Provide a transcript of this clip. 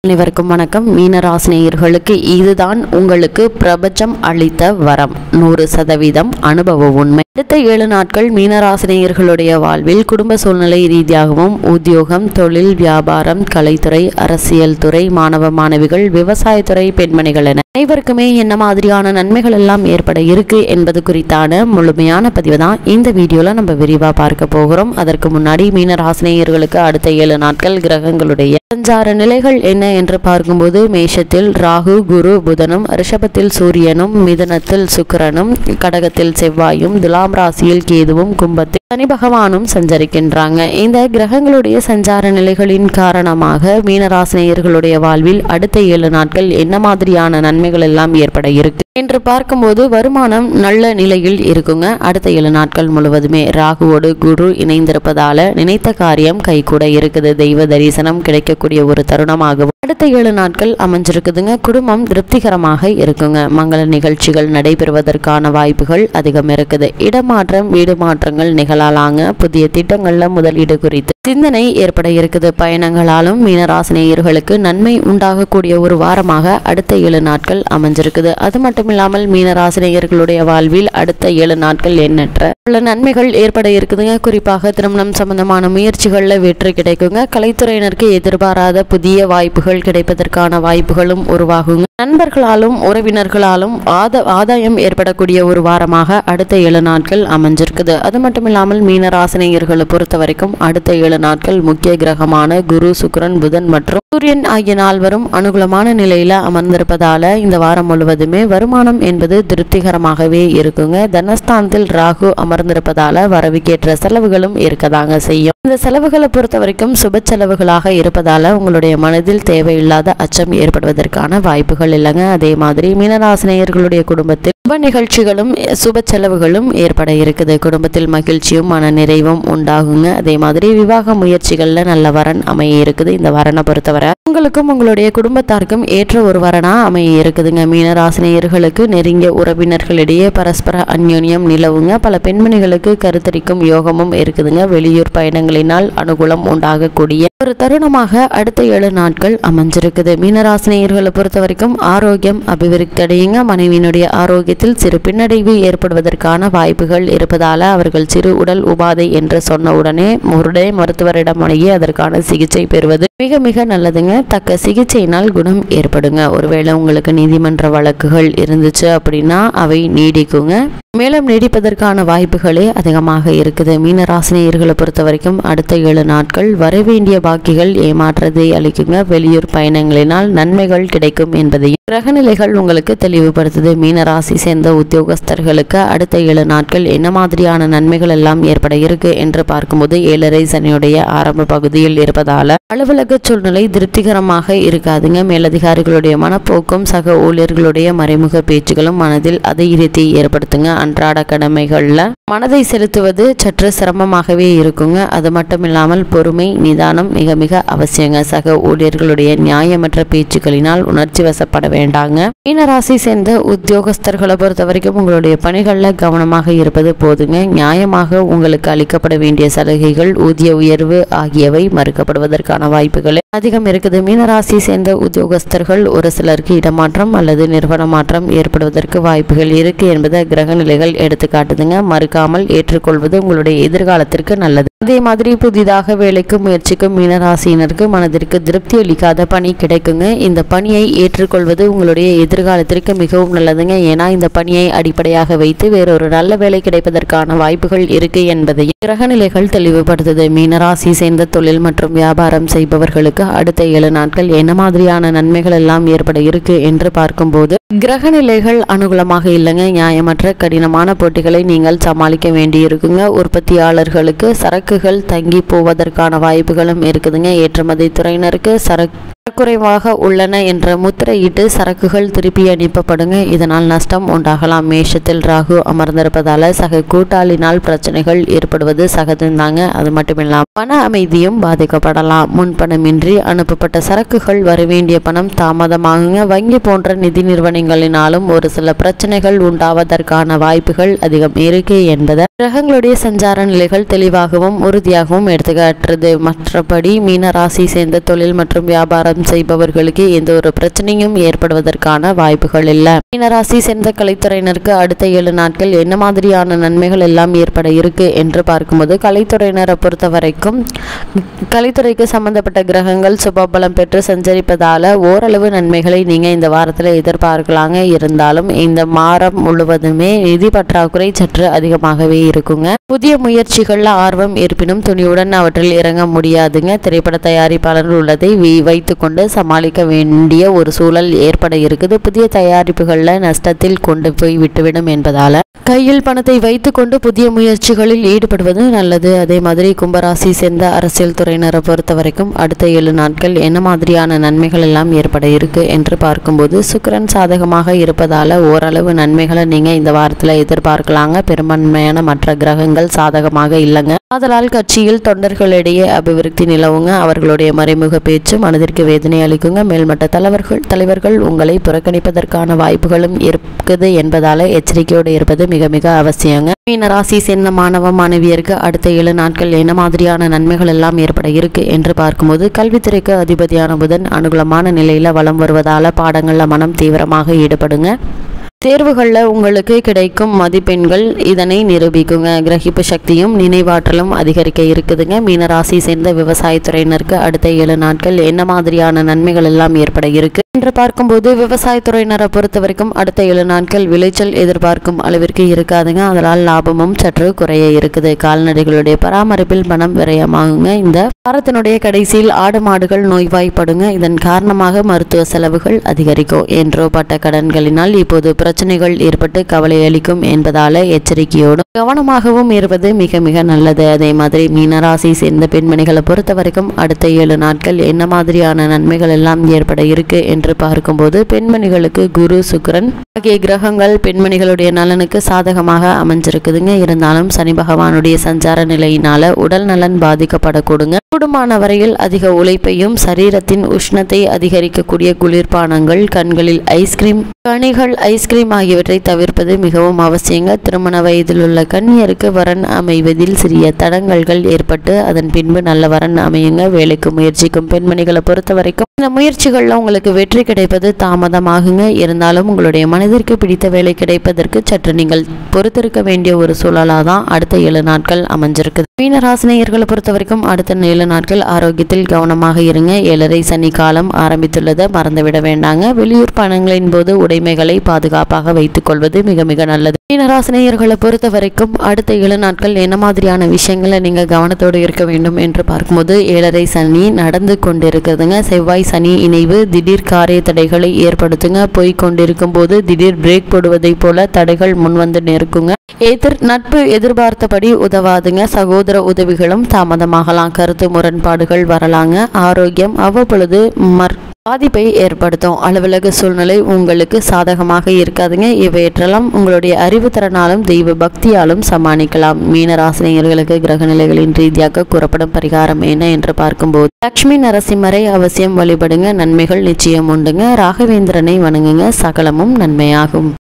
அனைவருக்கும் வணக்கம் மீனராசினியர்களுக்கு இதுதான் உங்களுக்கு பிரபஞ்சம் அளித்த வரம் நூறு சதவீதம் அனுபவ உண்மை அடுத்த ஏழு நாட்கள் மீனராசினியர்களுடைய வாழ்வில் குடும்ப சூழ்நிலை ரீதியாகவும் உத்தியோகம் தொழில் வியாபாரம் கலைத்துறை அரசியல் துறை மாணவ மாணவிகள் விவசாயத்துறை பெண்மணிகள் என அனைவருக்குமே என்ன மாதிரியான நன்மைகள் எல்லாம் ஏற்பட இருக்கு என்பது குறித்தான முழுமையான பதிவு தான் இந்த வீடியோல நம்ம விரிவா பார்க்க போகிறோம் அதற்கு முன்னாடி மீனராசினியர்களுக்கு அடுத்த ஏழு நாட்கள் கிரகங்களுடைய சஞ்சார நிலைகள் என்ன என்று பார்க்கும்போது மேஷத்தில் ராகு குரு புதனும் ரிஷபத்தில் சூரியனும் மிதுனத்தில் சுக்கிரனும் கடகத்தில் செவ்வாயும் துலாம் ராசியில் கேதுவும் கும்பத்தில் சனி பகவானும் சஞ்சரிக்கின்றாங்க இந்த கிரகங்களுடைய சஞ்சார நிலைகளின் காரணமாக மீனராசினியர்களுடைய வாழ்வில் அடுத்த ஏழு நாட்கள் என்ன மாதிரியான நன்மைகள் எல்லாம் ஏற்பட இருக்கு என்று பார்க்கும்போது வருமானம் நல்ல நிலையில் இருக்குங்க அடுத்த ஏழு நாட்கள் முழுவதுமே ராகுவோடு குரு இணைந்திருப்பதால நினைத்த காரியம் கைகூட இருக்குது தெய்வ தரிசனம் கிடைக்கக்கூடிய ஒரு தருணமாகவும் அடுத்த ஏழு நாட்கள் அமைஞ்சிருக்குதுங்க குடும்பம் திருப்திகரமாக இருக்குங்க மங்கள நிகழ்ச்சிகள் நடைபெறுவதற்கான வாய்ப்புகள் அதிகம் இருக்குது இடமாற்றம் வீடு மாற்றங்கள் நிகழலாங்க புதிய திட்டங்கள்ல முதலீடு குறித்து சிந்தனை ஏற்பட இருக்குது பயணங்களாலும் மீனராசினியர்களுக்கு நன்மை உண்டாகக்கூடிய ஒரு வாரமாக அடுத்த ஏழு நாட்கள் அமைஞ்சிருக்குது அது மட்டும் இல்லாமல் மீனராசினியர்களுடைய வாழ்வில் அடுத்த ஏழு நாட்கள் எண்ணற்ற பல நன்மைகள் ஏற்பட இருக்குதுங்க குறிப்பாக திருமணம் சம்பந்தமான முயற்சிகள்ல வெற்றி கிடைக்குங்க கலைத்துறையினருக்கு எதிர்பாராத புதிய வாய்ப்புகள் கிடைப்பதற்கான வாய்ப்புகளும் உருவாகுங்க நண்பர்களாலும் உறவினர்களாலும் ஆத ஆதாயம் ஏற்படக்கூடிய ஒரு வாரமாக அடுத்த ஏழு நாட்கள் அமைஞ்சிருக்குது அது மட்டும் இல்லாமல் மீனராசினியர்களை பொறுத்த வரைக்கும் அடுத்த ஏழு நாட்கள் முக்கிய கிரகமான குரு சுக்கிரன் புதன் மற்றும் சூரியன் ஆகிய நால்வரும் அனுகூலமான நிலையில அமர்ந்திருப்பதால இந்த வாரம் முழுவதுமே வருமானம் என்பது திருப்திகரமாகவே இருக்குங்க தனஸ்தானத்தில் ராகு அமர்ந்திருப்பதால வரவுக்கேற்ற செலவுகளும் இருக்கதாங்க செய்யும் இந்த செலவுகளை பொறுத்த வரைக்கும் சுப செலவுகளாக இருப்பதால உங்களுடைய மனதில் தேவையில்லாத அச்சம் ஏற்படுவதற்கான வாய்ப்புகள் இல்லைங்க அதே மாதிரி மீனராசினியர்களுடைய குடும்பத்தில் சுப நிகழ்ச்சிகளும் சுப செலவுகளும் ஏற்பட இருக்குது குடும்பத்தில் மகிழ்ச்சியும் மன நிறைவும் உண்டாகுங்க அதே மாதிரி விவாக முயற்சிகள்ல நல்ல வரன் அமைய இருக்குது இந்த வரனை பொறுத்தவரை உங்களுக்கும் உங்களுடைய குடும்பத்தாருக்கும் ஏற்ற ஒரு வரனா அமைய இருக்குதுங்க மீனராசினியர்களுக்கு நெருங்கிய உறவினர்களிடையே பரஸ்பர அந்யோன்யம் நிலவுங்க பல பெண்மணிகளுக்கு கருத்தரிக்கும் யோகமும் இருக்குதுங்க வெளியூர் பயணங்களினால் அனுகூலம் உண்டாகக்கூடிய ஒரு தருணமாக அடுத்த ஏழு நாட்கள் அமைஞ்சிருக்குது மீனராசினியர்களை பொறுத்த வரைக்கும் ஆரோக்கியம் அபிவிருத்தி அடையுங்க மனைவியினுடைய ஆரோக்கியத்தில் சிறு பின்னடைவு ஏற்படுவதற்கான வாய்ப்புகள் இருப்பதால அவர்கள் சிறு உடல் உபாதை என்று சொன்ன உடனே உடனே மருத்துவரிடம் அணுகி அதற்கான சிகிச்சை பெறுவது மிக மிக நல்லதுங்க தக்க சிகிச்சையினால் குணம் ஏற்படுங்க ஒருவேளை உங்களுக்கு நீதிமன்ற வழக்குகள் இருந்துச்சு அப்படின்னா அவை நீடிக்குங்க மேலும் நீடிப்பதற்கான வாய்ப்புகளே அதிகமாக இருக்குது மீனராசினியர்களை பொறுத்த வரைக்கும் அடுத்த ஏழு நாட்கள் வரவேண்டிய பாக்கிகள் ஏமாற்றத்தை அளிக்குங்க வெளியூர் பயணங்களினால் நன்மைகள் கிடைக்கும் என்பதையும் கிரகநிலைகள் உங்களுக்கு தெளிவுபடுத்துது மீனராசி சேர்ந்த உத்தியோகஸ்தர்களுக்கு அடுத்த ஏழு நாட்கள் என்ன மாதிரியான நன்மைகள் எல்லாம் ஏற்பட இருக்கு என்று பார்க்கும்போது ஏழரை சனியுடைய ஆரம்ப பகுதியில் இருப்பதால அலுவலக சூழ்நிலை திருப்திகரமாக இருக்காதுங்க மேலதிகாரிகளுடைய மனப்போக்கும் சக ஊழியர்களுடைய மறைமுக பேச்சுகளும் மனதில் அதைரியத்தை ஏற்படுத்துங்க அன்றாட கடமைகள்ல மனதை செலுத்துவது சற்று சிரமமாகவே இருக்குங்க அது மட்டும் இல்லாமல் பொறுமை நிதானம் மிக மிக அவசியங்க சக ஊழியர்களுடைய நியாயமற்ற பேச்சுக்களினால் உணர்ச்சி வசப்பட வேண்டாங்க மீனராசி சேர்ந்த உத்தியோகஸ்தர்களை பொறுத்த வரைக்கும் உங்களுடைய பணிகளில் கவனமாக இருப்பது போதுங்க நியாயமாக உங்களுக்கு அளிக்கப்பட வேண்டிய சலுகைகள் ஊதிய உயர்வு ஆகியவை மறுக்கப்படுவதற்கான வாய்ப்புகள் அதிகம் இருக்குது மீனராசி சேர்ந்த உத்தியோகஸ்தர்கள் ஒரு சிலருக்கு இடமாற்றம் அல்லது நிறுவன மாற்றம் ஏற்படுவதற்கு வாய்ப்புகள் இருக்கு என்பதை கிரக நிலைகள் எடுத்து காட்டுதுங்க மறுக்காமல் ஏற்றுக்கொள்வது உங்களுடைய எதிர்காலத்திற்கு நல்லது அதே மாதிரி புதிதாக வேலைக்கு முயற்சிக்கும் மீனராசியினருக்கு மனதிற்கு திருப்தி அளிக்காத பணி கிடைக்குங்க இந்த பணியை ஏற்றுக்கொள்வது உங்களுடைய எதிர்காலத்திற்கு மிகவும் நல்லதுங்க ஏன்னா இந்த பணியை அடிப்படையாக வைத்து வேறொரு நல்ல வேலை கிடைப்பதற்கான வாய்ப்புகள் இருக்கு என்பதையும் கிரகநிலைகள் தெளிவுபடுத்துது மீனராசி சேர்ந்த தொழில் மற்றும் வியாபாரம் செய்பவர்களுக்கு அடுத்த ஏழு நாட்கள் என்ன மாதிரியான நன்மைகள் எல்லாம் ஏற்பட இருக்கு என்று பார்க்கும்போது கிரகநிலைகள் அனுகூலமாக இல்லைங்க நியாயமற்ற கடினமான போட்டிகளை நீங்கள் சமாளிக்க வேண்டியிருக்குங்க உற்பத்தியாளர்களுக்கு சரக்குகள் தங்கி போவதற்கான வாய்ப்புகளும் இருக்குதுங்க ஏற்றுமதி துறையினருக்கு சரக்கு குறைவாக உள்ளன என்ற முத்திரையிட்டு சரக்குகள் திருப்பி அனுப்பப்படுங்க இதனால் நஷ்டம் உண்டாகலாம் மேஷத்தில் ராகு அமர்ந்திருப்பதால சக கூட்டாளினால் பிரச்சனைகள் ஏற்படுவது சகஜம்தாங்க அது மட்டும் இல்லாமல் பண அமைதியும் பாதிக்கப்படலாம் முன்பணமின்றி அனுப்பப்பட்ட சரக்குகள் வரவேண்டிய பணம் தாமதமாகுங்க வங்கி போன்ற நிதி நிறுவனங்களினாலும் ஒரு சில பிரச்சனைகள் உண்டாவதற்கான வாய்ப்புகள் அதிகம் இருக்கு என்பதை கிரகங்களுடைய சஞ்சார நிலைகள் தெளிவாகவும் உறுதியாகவும் எடுத்துக்காட்டுறது மற்றபடி மீன ராசி சேர்ந்த தொழில் மற்றும் வியாபாரம் வியாபாரம் செய்பவர்களுக்கு எந்த ஒரு பிரச்சனையும் ஏற்படுவதற்கான வாய்ப்புகள் இல்லை மீனராசி சேர்ந்த கலைத்துறையினருக்கு அடுத்த ஏழு நாட்கள் என்ன மாதிரியான நன்மைகள் எல்லாம் ஏற்பட இருக்கு என்று பார்க்கும்போது கலைத்துறையினரை பொறுத்த வரைக்கும் கலைத்துறைக்கு சம்பந்தப்பட்ட கிரகங்கள் சுபபலம் பெற்று சஞ்சரிப்பதால ஓரளவு நன்மைகளை நீங்க இந்த வாரத்தில் எதிர்பார்க்கலாங்க இருந்தாலும் இந்த மாதம் முழுவதுமே நிதி பற்றாக்குறை சற்று அதிகமாகவே இருக்குங்க புதிய முயற்சிகள்ல ஆர்வம் இருப்பினும் துணியுடன் அவற்றில் இறங்க முடியாதுங்க திரைப்பட தயாரிப்பாளர்கள் உள்ளதை வி- வைத்துக்கொண்டு சமாளிக்க வேண்டிய ஒரு சூழல் ஏற்பட இருக்குது புதிய தயாரிப்புகள்ல நஷ்டத்தில் கொண்டு போய் விட்டுவிடும் என்பதால கையில் பணத்தை வைத்துக்கொண்டு புதிய முயற்சிகளில் ஈடுபடுவது நல்லது அதே மாதிரி கும்பராசி சேர்ந்த அரசியல் துறையினரை பொறுத்த வரைக்கும் அடுத்த ஏழு நாட்கள் என்ன மாதிரியான நன்மைகள் எல்லாம் ஏற்பட இருக்கு என்று பார்க்கும்போது சுக்கிரன் சாதகமாக இருப்பதால ஓரளவு நன்மைகளை நீங்க இந்த வாரத்துல எதிர்பார்க்கலாங்க பெரும்பான்மையான மற்ற கிரகங்கள் சாதகமாக இல்லைங்க ஆதலால் கட்சியில் தொண்டர்களிடையே அபிவிருத்தி நிலவுங்க அவர்களுடைய மறைமுக பேச்சு மனதிற்கு வேதனை அளிக்குங்க மேல்மட்ட தலைவர்கள் தலைவர்கள் உங்களை புறக்கணிப்பதற்கான வாய்ப்புகளும் இருக்குது என்பதால எச்சரிக்கையோடு இருப்பது மிக மிக அவசியங்க மீனராசி சேர்ந்த மாணவ மாணவியருக்கு அடுத்த ஏழு நாட்கள் என்ன மாதிரியான நன்மைகள் எல்லாம் ஏற்பட இருக்கு என்று பார்க்கும்போது கல்வித்துறைக்கு அதிபதியான புதன் அனுகூலமான நிலையில வலம் வருவதால பாடங்கள்ல மனம் தீவிரமாக ஈடுபடுங்க தேர்வுகளில் உங்களுக்கு கிடைக்கும் மதிப்பெண்கள் இதனை நிரூபிக்குங்க கிரகிப்பு சக்தியும் நினைவாற்றலும் அதிகரிக்க இருக்குதுங்க மீனராசி சேர்ந்த விவசாயத்துறையினருக்கு அடுத்த ஏழு நாட்கள் என்ன மாதிரியான நன்மைகள் எல்லாம் ஏற்பட இருக்கு என்று பார்க்கும்போது விவசாயத்துறையினரை பொறுத்த வரைக்கும் அடுத்த ஏழு நாட்கள் விளைச்சல் எதிர்பார்க்கும் அளவிற்கு இருக்காதுங்க அதனால் லாபமும் சற்று குறைய இருக்குது கால்நடைகளுடைய பராமரிப்பில் பணம் விரயமாகுங்க இந்த வாரத்தினுடைய கடைசியில் ஆடு மாடுகள் நோய்வாய்ப்படுங்க இதன் காரணமாக மருத்துவ செலவுகள் அதிகரிக்கும் என்றோ பட்ட கடன்களினால் இப்போது பிரச்சனைகள் ஏற்பட்டு கவலை அளிக்கும் என்பதால எச்சரிக்கையோடும் கவனமாகவும் இருப்பது மிக மிக நல்லது அதே மாதிரி மீனராசி சேர்ந்த பெண்மணிகளை பொறுத்த வரைக்கும் அடுத்த ஏழு நாட்கள் என்ன மாதிரியான நன்மைகள் எல்லாம் ஏற்பட இருக்கு என்று பார்க்கும்போது பெண்மணிகளுக்கு குரு சுக்கிரன் ஆகிய கிரகங்கள் பெண்மணிகளுடைய நலனுக்கு சாதகமாக அமைஞ்சிருக்குதுங்க இருந்தாலும் சனி பகவானுடைய சஞ்சார நிலையினால உடல் நலன் பாதிக்கப்படக்கூடுங்க கூடுமான வரையில் அதிக உழைப்பையும் சரீரத்தின் உஷ்ணத்தை அதிகரிக்கக்கூடிய குளிர்பானங்கள் கண்களில் ஐஸ்கிரீம் கனிகள் ஐஸ்கிரீம் ஆகியவற்றை தவிர்ப்பது மிகவும் அவசியங்க திருமண வயதில் உள்ள கன்னியருக்கு வரன் அமைவதில் சிறிய தடங்கல்கள் ஏற்பட்டு அதன் பின்பு நல்ல வரன் அமையுங்க வேலைக்கு முயற்சிக்கும் பெண்மணிகளை பொறுத்த வரைக்கும் இந்த முயற்சிகளில் உங்களுக்கு வெற்றி கிடைப்பது தாமதமாகுங்க இருந்தாலும் உங்களுடைய மனதிற்கு பிடித்த வேலை கிடைப்பதற்கு சற்று நீங்கள் பொறுத்திருக்க வேண்டிய ஒரு சூழலாக தான் அடுத்த ஏழு நாட்கள் அமைஞ்சிருக்குது மீனராசினியர்களை பொறுத்த வரைக்கும் அடுத்த ஏழு நாட்கள் ஆரோக்கியத்தில் கவனமாக இருங்க ஏழரை சனி காலம் ஆரம்பித்துள்ளதை மறந்துவிட வேண்டாங்க வெளியூர் பயணங்களின் போது உடைமைகளை பாதுகாப்பாக வைத்துக் கொள்வது மிக மிக நல்லது மீனராசினியர்களை பொறுத்த வரைக்கும் அடுத்த ஏழு நாட்கள் என்ன மாதிரியான விஷயங்களை நீங்க கவனத்தோடு இருக்க வேண்டும் என்று பார்க்கும்போது ஏழரை சனி நடந்து கொண்டிருக்கிறதுங்க செவ்வாய் சனி இணைவு திடீர் காரிய தடைகளை ஏற்படுத்துங்க போய் கொண்டிருக்கும் போது திடீர் பிரேக் போடுவதைப் போல தடைகள் முன்வந்து நிற்குங்க எதிர் நட்பு எதிர்பார்த்தபடி உதவாதுங்க சகோதர உதவிகளும் தாமதமாகலாம் கருத்து முரண்பாடுகள் வரலாங்க ஆரோக்கியம் அவ்வப்பொழுது மற் பாதிப்பை ஏற்படுத்தும் அலுவலக சூழ்நிலை உங்களுக்கு சாதகமாக இருக்காதுங்க இவையற்றெல்லாம் உங்களுடைய அறிவுத்திறனாலும் தெய்வ பக்தியாலும் சமாளிக்கலாம் மீனராசினியர்களுக்கு கிரகநிலைகளின் ரீதியாக கூறப்படும் பரிகாரம் என்ன என்று பார்க்கும்போது லக்ஷ்மி நரசிம்மரை அவசியம் வழிபடுங்க நன்மைகள் நிச்சயம் உண்டுங்க ராகவேந்திரனை வணங்குங்க சகலமும் நன்மையாகும்